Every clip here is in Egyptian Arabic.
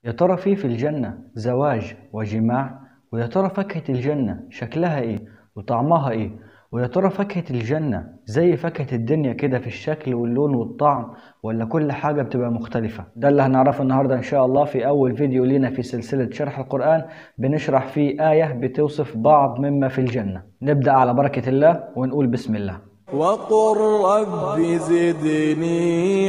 يا ترى في في الجنة زواج وجماع ويا ترى فاكهة الجنة شكلها ايه وطعمها ايه ويا ترى فاكهة الجنة زي فاكهة الدنيا كده في الشكل واللون والطعم ولا كل حاجة بتبقى مختلفة ده اللي هنعرفه النهاردة إن شاء الله في أول فيديو لينا في سلسلة شرح القرآن بنشرح فيه آية بتوصف بعض مما في الجنة نبدأ على بركة الله ونقول بسم الله وقل رب زدني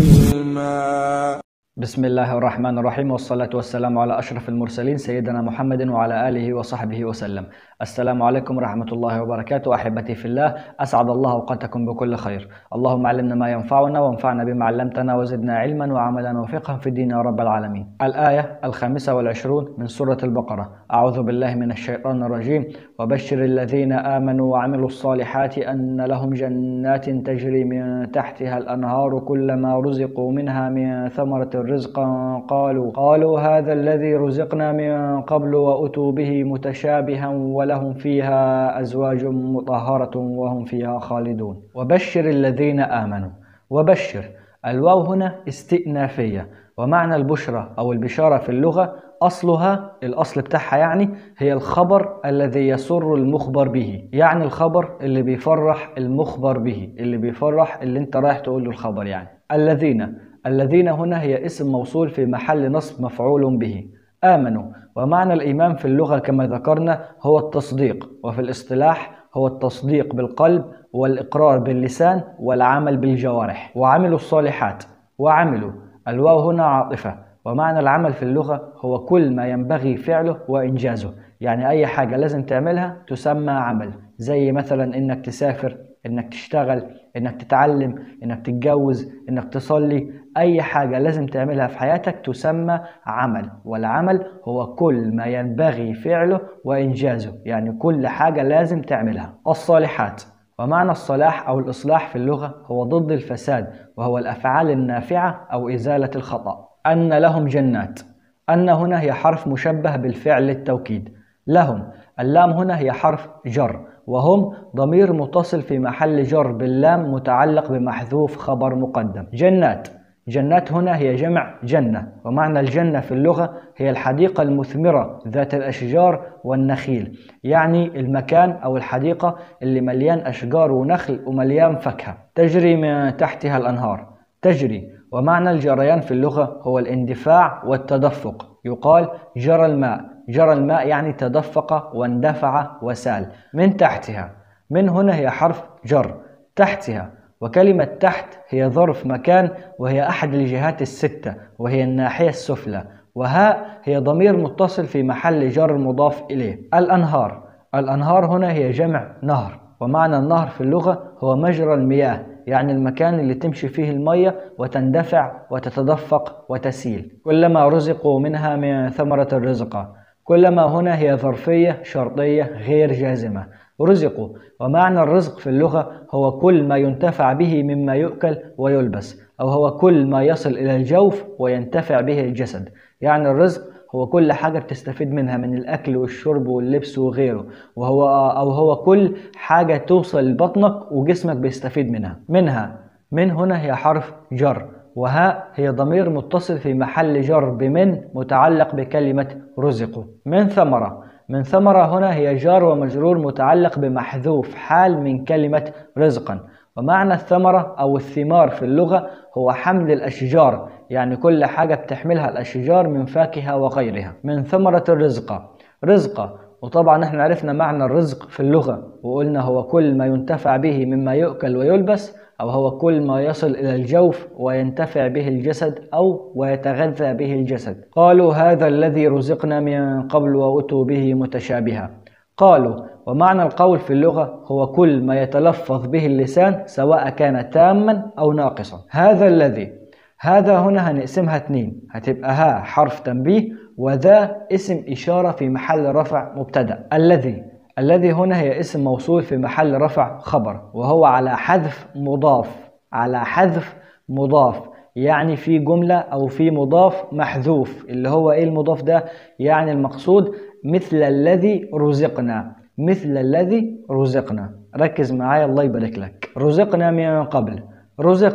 علما بسم الله الرحمن الرحيم والصلاة والسلام على أشرف المرسلين سيدنا محمد وعلى آله وصحبه وسلم السلام عليكم ورحمة الله وبركاته أحبتي في الله أسعد الله أوقاتكم بكل خير اللهم علمنا ما ينفعنا وانفعنا بما علمتنا وزدنا علما وعملا وفقها في الدين يا رب العالمين الآية الخامسة والعشرون من سورة البقرة أعوذ بالله من الشيطان الرجيم وبشر الذين آمنوا وعملوا الصالحات أن لهم جنات تجري من تحتها الأنهار كلما رزقوا منها من ثمرة رزقا قالوا قالوا هذا الذي رزقنا من قبل وأتوا به متشابها ولهم فيها أزواج مطهرة وهم فيها خالدون وبشر الذين آمنوا وبشر الواو هنا استئنافية ومعنى البشرى أو البشارة في اللغة أصلها الأصل بتاعها يعني هي الخبر الذي يسر المخبر به يعني الخبر اللي بيفرح المخبر به اللي بيفرح اللي انت رايح تقول له الخبر يعني الذين الذين هنا هي اسم موصول في محل نصب مفعول به آمنوا ومعنى الإيمان في اللغة كما ذكرنا هو التصديق وفي الاصطلاح هو التصديق بالقلب والإقرار باللسان والعمل بالجوارح وعملوا الصالحات وعملوا الواو هنا عاطفة ومعنى العمل في اللغة هو كل ما ينبغي فعله وإنجازه يعني أي حاجة لازم تعملها تسمى عمل زي مثلا إنك تسافر إنك تشتغل إنك تتعلم إنك تتجوز إنك تصلي أي حاجة لازم تعملها في حياتك تسمى عمل والعمل هو كل ما ينبغي فعله وإنجازه يعني كل حاجة لازم تعملها الصالحات ومعنى الصلاح أو الإصلاح في اللغة هو ضد الفساد وهو الأفعال النافعة أو إزالة الخطأ أن لهم جنات أن هنا هي حرف مشبه بالفعل للتوكيد لهم اللام هنا هي حرف جر وهم ضمير متصل في محل جر باللام متعلق بمحذوف خبر مقدم جنات جنات هنا هي جمع جنة ومعنى الجنة في اللغة هي الحديقة المثمرة ذات الأشجار والنخيل يعني المكان أو الحديقة اللي مليان أشجار ونخل ومليان فاكهة تجري من تحتها الأنهار تجري ومعنى الجريان في اللغة هو الاندفاع والتدفق يقال جرى الماء جرى الماء يعني تدفق واندفع وسال من تحتها من هنا هي حرف جر تحتها وكلمة تحت هي ظرف مكان وهي أحد الجهات الستة وهي الناحية السفلى وهاء هي ضمير متصل في محل جر مضاف إليه الأنهار الأنهار هنا هي جمع نهر ومعنى النهر في اللغة هو مجرى المياه يعني المكان اللي تمشي فيه المية وتندفع وتتدفق وتسيل كلما رزقوا منها من ثمرة الرزق كلما هنا هي ظرفية شرطية غير جازمة رزقوا ومعنى الرزق في اللغة هو كل ما ينتفع به مما يؤكل ويلبس أو هو كل ما يصل إلى الجوف وينتفع به الجسد يعني الرزق هو كل حاجة بتستفيد منها من الأكل والشرب واللبس وغيره وهو أو هو كل حاجة توصل لبطنك وجسمك بيستفيد منها منها من هنا هي حرف جر وهاء هي ضمير متصل في محل جر بمن متعلق بكلمة رزقوا من ثمرة من ثمرة هنا هي جار ومجرور متعلق بمحذوف حال من كلمة رزقا ومعنى الثمرة أو الثمار في اللغة هو حمل الأشجار يعني كل حاجة بتحملها الأشجار من فاكهة وغيرها من ثمرة الرزق رزقة وطبعا احنا عرفنا معنى الرزق في اللغة وقلنا هو كل ما ينتفع به مما يؤكل ويلبس أو هو كل ما يصل إلى الجوف وينتفع به الجسد أو ويتغذى به الجسد قالوا هذا الذي رزقنا من قبل وأتوا به متشابها قالوا ومعنى القول في اللغة هو كل ما يتلفظ به اللسان سواء كان تاما أو ناقصا هذا الذي هذا هنا هنقسمها اتنين هتبقى ها حرف تنبيه وذا اسم إشارة في محل رفع مبتدأ الذي الذي هنا هي اسم موصول في محل رفع خبر وهو على حذف مضاف على حذف مضاف يعني في جملة أو في مضاف محذوف اللي هو إيه المضاف ده يعني المقصود مثل الذي رزقنا مثل الذي رزقنا ركز معايا الله يبارك لك رزقنا من قبل رزقنا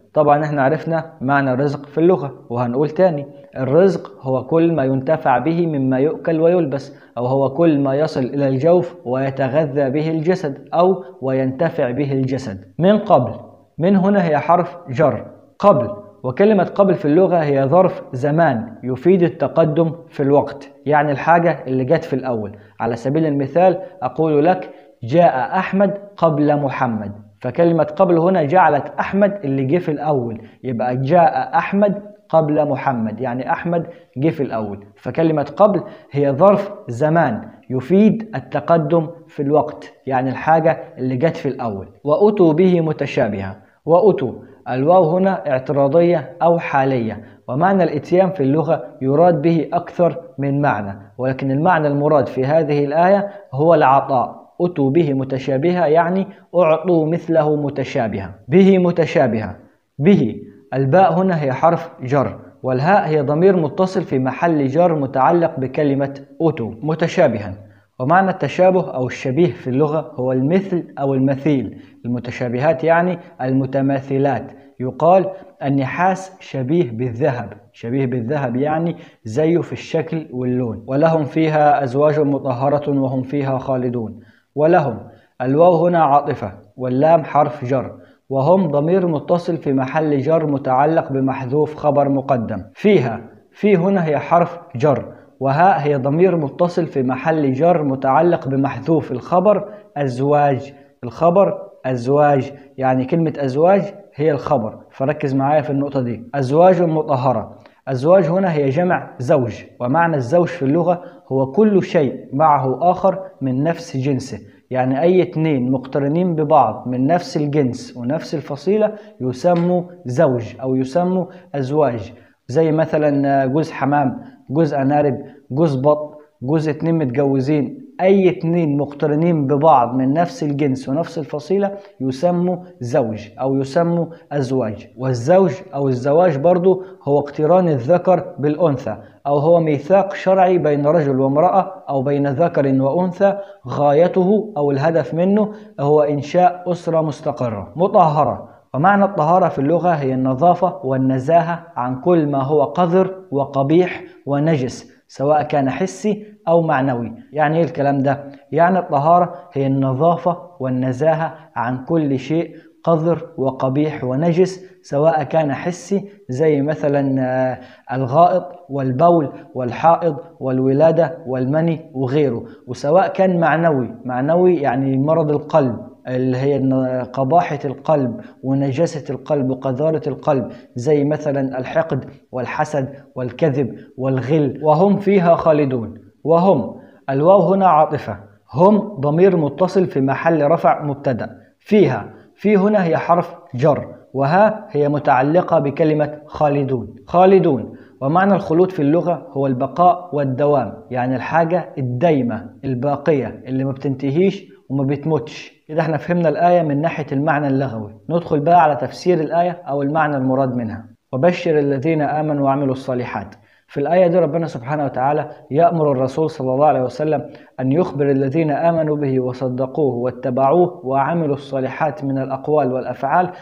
طبعا احنا عرفنا معنى الرزق في اللغة وهنقول تاني الرزق هو كل ما ينتفع به مما يؤكل ويلبس أو هو كل ما يصل إلى الجوف ويتغذى به الجسد أو وينتفع به الجسد من قبل من هنا هي حرف جر قبل وكلمة قبل في اللغة هي ظرف زمان يفيد التقدم في الوقت يعني الحاجة اللي جت في الأول على سبيل المثال أقول لك جاء أحمد قبل محمد فكلمة قبل هنا جعلت أحمد اللي جه في الأول يبقى جاء أحمد قبل محمد يعني أحمد جه في الأول فكلمة قبل هي ظرف زمان يفيد التقدم في الوقت يعني الحاجة اللي جت في الأول وأتوا به متشابهة وأتوا الواو هنا اعتراضية أو حالية ومعنى الإتيان في اللغة يراد به أكثر من معنى ولكن المعنى المراد في هذه الآية هو العطاء أتوا به متشابهة يعني أعطوا مثله متشابهة به متشابهة به الباء هنا هي حرف جر والهاء هي ضمير متصل في محل جر متعلق بكلمة أتوا متشابها ومعنى التشابه أو الشبيه في اللغة هو المثل أو المثيل المتشابهات يعني المتماثلات يقال النحاس شبيه بالذهب شبيه بالذهب يعني زيه في الشكل واللون ولهم فيها أزواج مطهرة وهم فيها خالدون ولهم الواو هنا عاطفة واللام حرف جر وهم ضمير متصل في محل جر متعلق بمحذوف خبر مقدم فيها في هنا هي حرف جر وهاء هي ضمير متصل في محل جر متعلق بمحذوف الخبر أزواج الخبر أزواج يعني كلمة أزواج هي الخبر فركز معايا في النقطة دي أزواج مطهرة أزواج هنا هي جمع زوج ومعنى الزوج في اللغة هو كل شيء معه آخر من نفس جنسه يعني أي اتنين مقترنين ببعض من نفس الجنس ونفس الفصيلة يسموا زوج أو يسموا أزواج زي مثلا جوز حمام جوز أنارب جوز بط جوز اتنين متجوزين أي اتنين مقترنين ببعض من نفس الجنس ونفس الفصيلة يسموا زوج أو يسموا أزواج والزوج أو الزواج برضو هو اقتران الذكر بالأنثى أو هو ميثاق شرعي بين رجل وامرأة أو بين ذكر وأنثى غايته أو الهدف منه هو إنشاء أسرة مستقرة مطهرة ومعنى الطهارة في اللغة هي النظافة والنزاهة عن كل ما هو قذر وقبيح ونجس سواء كان حسي أو معنوي يعني إيه الكلام ده؟ يعني الطهارة هي النظافة والنزاهة عن كل شيء قذر وقبيح ونجس سواء كان حسي زي مثلا الغائط والبول والحائض والولادة والمني وغيره وسواء كان معنوي معنوي يعني مرض القلب اللي هي قباحة القلب ونجاسة القلب وقذارة القلب زي مثلا الحقد والحسد والكذب والغل وهم فيها خالدون وهم الواو هنا عاطفة هم ضمير متصل في محل رفع مبتدأ فيها في هنا هي حرف جر وها هي متعلقة بكلمة خالدون خالدون ومعنى الخلود في اللغة هو البقاء والدوام يعني الحاجة الدايمة الباقية اللي ما بتنتهيش وما بتموتش كده احنا فهمنا الآية من ناحية المعنى اللغوي ندخل بقى على تفسير الآية أو المعنى المراد منها وبشر الذين آمنوا وعملوا الصالحات في الآية دي ربنا سبحانه وتعالى يأمر الرسول صلى الله عليه وسلم أن يخبر الذين آمنوا به وصدقوه واتبعوه وعملوا الصالحات من الأقوال والأفعال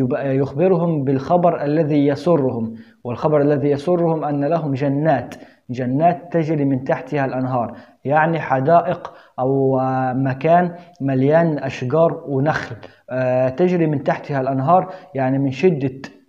يخبرهم بالخبر الذي يسرهم والخبر الذي يسرهم أن لهم جنات جنات تجري من تحتها الأنهار يعني حدائق أو مكان مليان أشجار ونخل تجري من تحتها الأنهار يعني من شدة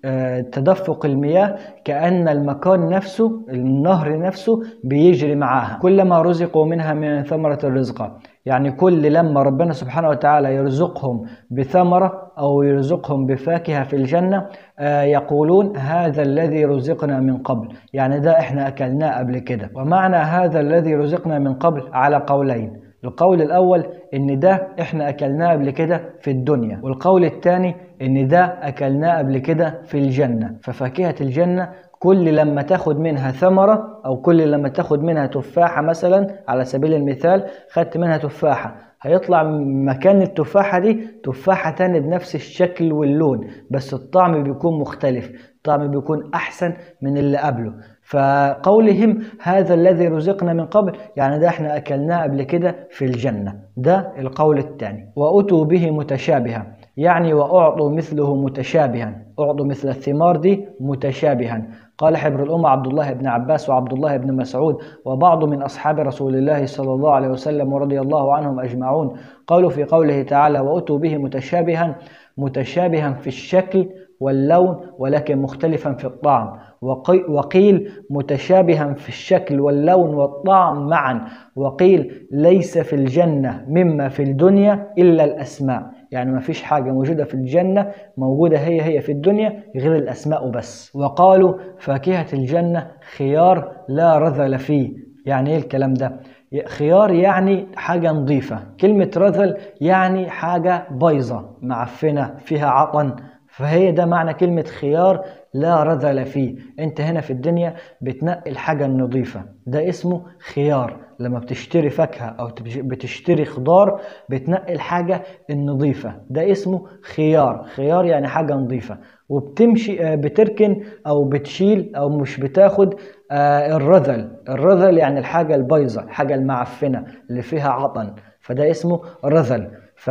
تدفق المياه كأن المكان نفسه النهر نفسه بيجري معاها كلما رزقوا منها من ثمرة الرزق يعني كل لما ربنا سبحانه وتعالى يرزقهم بثمرة أو يرزقهم بفاكهة في الجنة يقولون هذا الذي رزقنا من قبل يعني ده احنا أكلناه قبل كده ومعنى هذا الذي رزقنا من قبل على قولين القول الأول إن ده إحنا أكلناه قبل كده في الدنيا والقول الثاني إن ده أكلناه قبل كده في الجنة ففاكهة الجنة كل لما تاخد منها ثمرة أو كل لما تاخد منها تفاحة مثلا على سبيل المثال خدت منها تفاحة هيطلع مكان التفاحة دي تفاحة تاني بنفس الشكل واللون بس الطعم بيكون مختلف الطعم بيكون أحسن من اللي قبله فقولهم هذا الذي رزقنا من قبل يعني ده احنا أكلناه قبل كده في الجنة ده القول الثاني وأتوا به متشابها يعني وأعطوا مثله متشابها أعطوا مثل الثمار دي متشابها قال حبر الأمة عبد الله بن عباس وعبد الله بن مسعود وبعض من أصحاب رسول الله صلى الله عليه وسلم ورضي الله عنهم أجمعون قالوا في قوله تعالى وأتوا به متشابها متشابها في الشكل واللون ولكن مختلفا في الطعم وقيل متشابها في الشكل واللون والطعم معا وقيل ليس في الجنة مما في الدنيا إلا الأسماء يعني ما فيش حاجة موجودة في الجنة موجودة هي هي في الدنيا غير الأسماء بس وقالوا فاكهة الجنة خيار لا رذل فيه يعني ايه الكلام ده خيار يعني حاجة نظيفة كلمة رذل يعني حاجة بايظة معفنة فيها عطن فهي ده معنى كلمة خيار لا رذل فيه انت هنا في الدنيا بتنقي الحاجة النظيفة ده اسمه خيار لما بتشتري فاكهة او بتشتري خضار بتنقي الحاجة النظيفة ده اسمه خيار خيار يعني حاجة نظيفة وبتمشي بتركن او بتشيل او مش بتاخد الرذل الرذل يعني الحاجة البايظة الحاجة المعفنة اللي فيها عطن فده اسمه رذل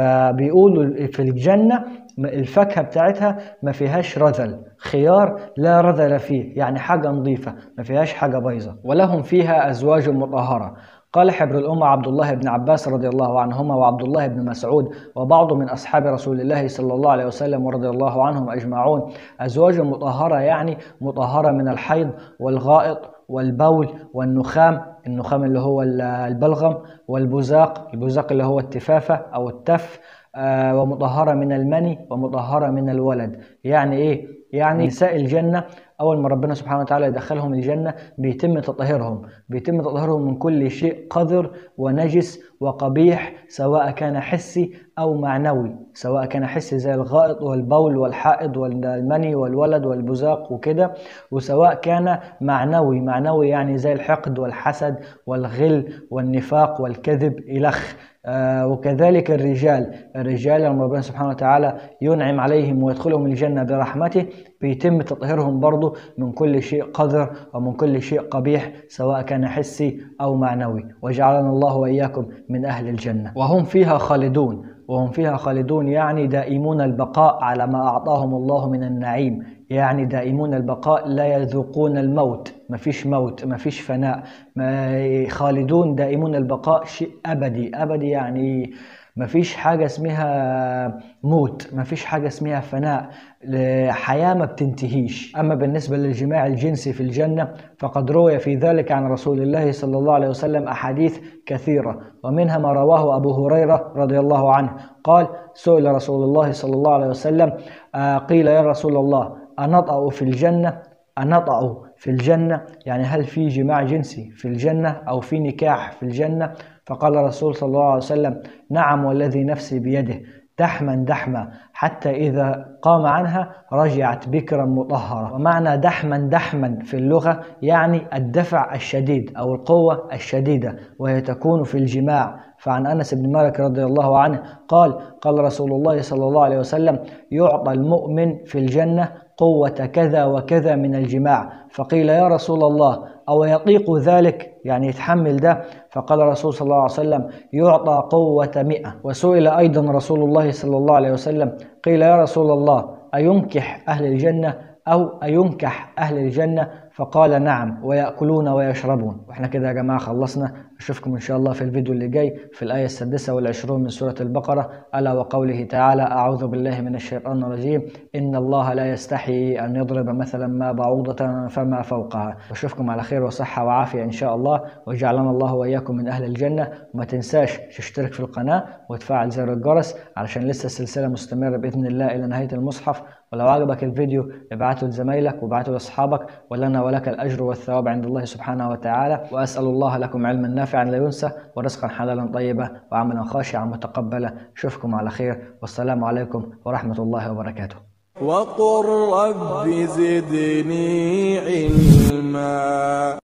فبيقولوا في الجنة الفاكهة بتاعتها ما فيهاش رذل خيار لا رذل فيه يعني حاجة نظيفة ما فيهاش حاجة بايظة ولهم فيها أزواج مطهرة قال حبر الأمة عبد الله بن عباس رضي الله عنهما وعبد الله بن مسعود وبعض من أصحاب رسول الله صلى الله عليه وسلم ورضي الله عنهم أجمعون أزواج مطهرة يعني مطهرة من الحيض والغائط والبول والنخام النخام اللي هو البلغم والبزاق البزاق اللي هو التفافة أو التف آه ومطهرة من المني ومطهرة من الولد يعني إيه؟ يعني نساء الجنة أول ما ربنا سبحانه وتعالى يدخلهم الجنة بيتم تطهيرهم بيتم تطهيرهم من كل شيء قذر ونجس وقبيح سواء كان حسي أو معنوي سواء كان حسي زي الغائط والبول والحائض والمني والولد والبزاق وكده وسواء كان معنوي معنوي يعني زي الحقد والحسد والغل والنفاق والكذب إلخ آه وكذلك الرجال الرجال لما ربنا سبحانه وتعالى ينعم عليهم ويدخلهم الجنة برحمته بيتم تطهيرهم برضه من كل شيء قذر ومن كل شيء قبيح سواء كان حسي أو معنوي وجعلنا الله وإياكم من أهل الجنة وهم فيها خالدون وهم فيها خالدون يعني دائمون البقاء على ما أعطاهم الله من النعيم يعني دائمون البقاء لا يذوقون الموت مفيش موت مفيش فناء ما خالدون دائمون البقاء شيء أبدي أبدي يعني مفيش حاجة اسمها موت مفيش حاجة اسمها فناء حياة ما بتنتهيش أما بالنسبة للجماع الجنسي في الجنة فقد روي في ذلك عن رسول الله صلى الله عليه وسلم أحاديث كثيرة ومنها ما رواه أبو هريرة رضي الله عنه قال سئل رسول الله صلى الله عليه وسلم آه قيل يا رسول الله أنطأ في الجنة أنطأ في الجنة يعني هل في جماع جنسي في الجنة أو في نكاح في الجنة فقال الرسول صلى الله عليه وسلم نعم والذي نفسي بيده دحما دحما حتى إذا قام عنها رجعت بكرا مطهرة ومعنى دحما دحما في اللغة يعني الدفع الشديد أو القوة الشديدة وهي تكون في الجماع فعن أنس بن مالك رضي الله عنه قال قال رسول الله صلى الله عليه وسلم يعطى المؤمن في الجنة قوة كذا وكذا من الجماع فقيل يا رسول الله أو يطيق ذلك يعني يتحمل ده فقال الرسول صلى الله عليه وسلم يعطى قوة مئة وسئل أيضا رسول الله صلى الله عليه وسلم قيل يا رسول الله أينكح أهل الجنة أو أينكح أهل الجنة فقال نعم ويأكلون ويشربون واحنا كده يا جماعة خلصنا أشوفكم إن شاء الله في الفيديو اللي جاي في الآية السادسة والعشرون من سورة البقرة ألا وقوله تعالى أعوذ بالله من الشيطان الرجيم إن الله لا يستحي أن يضرب مثلا ما بعوضة فما فوقها أشوفكم على خير وصحة وعافية إن شاء الله وجعلنا الله وإياكم من أهل الجنة وما تنساش تشترك في القناة وتفعل زر الجرس علشان لسه السلسلة مستمرة بإذن الله إلى نهاية المصحف ولو عجبك الفيديو ابعته لزمايلك وابعته لاصحابك ولنا ولك الاجر والثواب عند الله سبحانه وتعالى واسال الله لكم علما نافعا لا ينسى ورزقا حلالا طيبا وعملا خاشعا متقبلا اشوفكم على خير والسلام عليكم ورحمه الله وبركاته وقل رب زدني علما